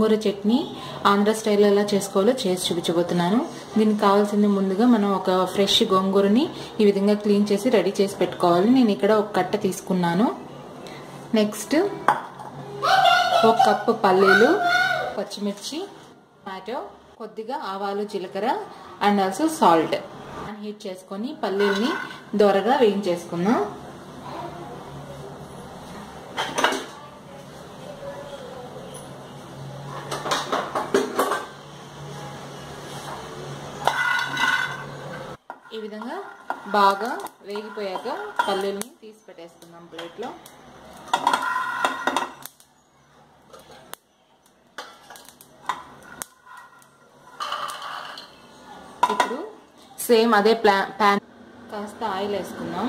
గోంగూర చట్నీ ఆంధ్ర స్టైల్లో ఎలా చేసుకోవాలో చేసి చూపించబోతున్నాను దీనికి కావాల్సింది ముందుగా మనం ఒక ఫ్రెష్ గోంగూరని ఈ విధంగా క్లీన్ చేసి రెడీ చేసి పెట్టుకోవాలి నేను ఇక్కడ ఒక కట్ట తీసుకున్నాను నెక్స్ట్ ఒక కప్పు పల్లీలు పచ్చిమిర్చి టమాటో కొద్దిగా ఆవాలు జీలకర్ర అండ్ ఆల్సో సాల్ట్ హీట్ చేసుకొని పల్లీల్ని దోరగా వేయించేసుకుందాం ఈ విధంగా బాగా వేగిపోయాక పల్లీల్ని తీసి పెట్టేసుకుందాం ప్లేట్లో ఇప్పుడు సేమ్ అదే ప్లా ప్యాన్ కాస్త ఆయిల్ వేసుకుందాం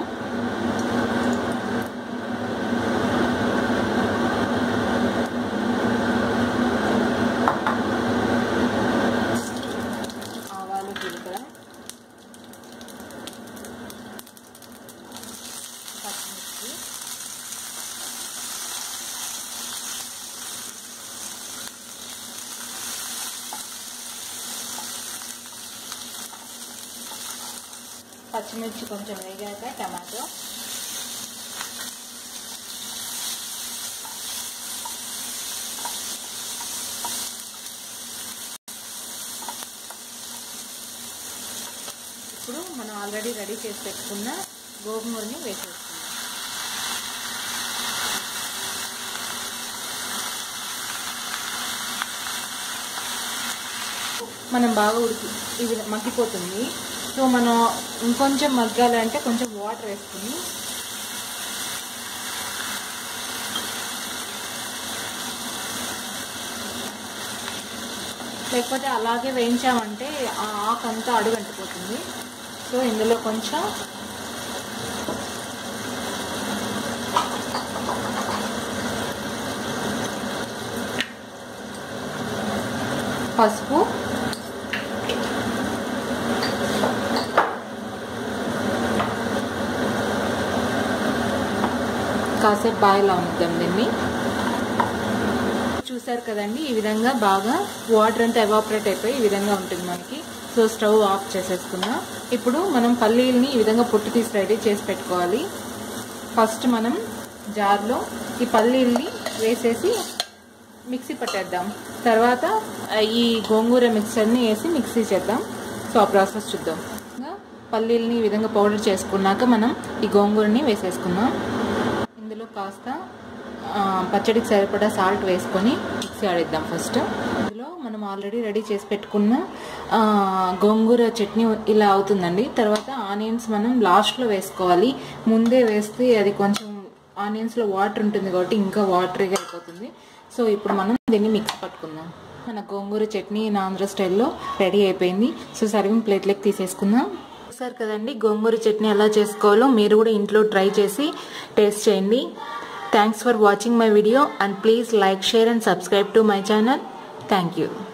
ఆవాలు జీలకర్ర పచ్చిమిర్చి పచ్చిమిర్చి కొంచెం వేగాక టమాటో ఇప్పుడు మనం ఆల్రెడీ రెడీ చేసి పెట్టుకున్న గోంగూరని వేసేస్తున్నాం మనం బాగా ఉడికి ఇది మగ్గిపోతుంది సో మనం ఇంకొంచెం మగ్గాలి అంటే కొంచెం వాటర్ వేసుకుని లేకపోతే అలాగే వేయించామంటే ఆ ఆకు అంతా అడుగంటిపోతుంది సో ఇందులో కొంచెం పసుపు కాసేపు బాయిల్ అవుద్దాం దీన్ని చూసారు కదండి ఈ విధంగా బాగా వాటర్ అంతా ఎవాపరేట్ అయిపోయి ఈ విధంగా ఉంటుంది మనకి సో స్టవ్ ఆఫ్ చేసేసుకుందాం ఇప్పుడు మనం పల్లీల్ని ఈ విధంగా పొట్టు తీసి రెడీ చేసి పెట్టుకోవాలి ఫస్ట్ మనం జార్లో ఈ పల్లీల్ని వేసేసి మిక్సీ పట్టేద్దాం తర్వాత ఈ గోంగూర మిక్సర్ని వేసి మిక్సీ చేద్దాం సో ఆ ప్రాసెస్ చూద్దాం పల్లీల్ని ఈ విధంగా పౌడర్ చేసుకున్నాక మనం ఈ గోంగూరని వేసేసుకుందాం ఇందులో కాస్త పచ్చడికి సరిపడా సాల్ట్ వేసుకొని మిక్సీ ఆడిద్దాం ఫస్ట్ ఇందులో మనం ఆల్రెడీ రెడీ చేసి పెట్టుకున్న గోంగూర చట్నీ ఇలా అవుతుందండి తర్వాత ఆనియన్స్ మనం లాస్ట్లో వేసుకోవాలి ముందే వేస్తే అది కొంచెం ఆనియన్స్లో వాటర్ ఉంటుంది కాబట్టి ఇంకా వాటరీగా అయిపోతుంది సో ఇప్పుడు మనం దీన్ని మిక్స్ పట్టుకుందాం మన గోంగూర చట్నీ ఆంధ్ర స్టైల్లో రెడీ అయిపోయింది సో సర్వింగ్ ప్లేట్లోకి తీసేసుకుందాం చూసారు కదండి గోంగూర చట్నీ ఎలా చేసుకోవాలో మీరు కూడా ఇంట్లో ట్రై చేసి టేస్ట్ చేయండి thanks for watching my video and please like share and subscribe to my channel thank you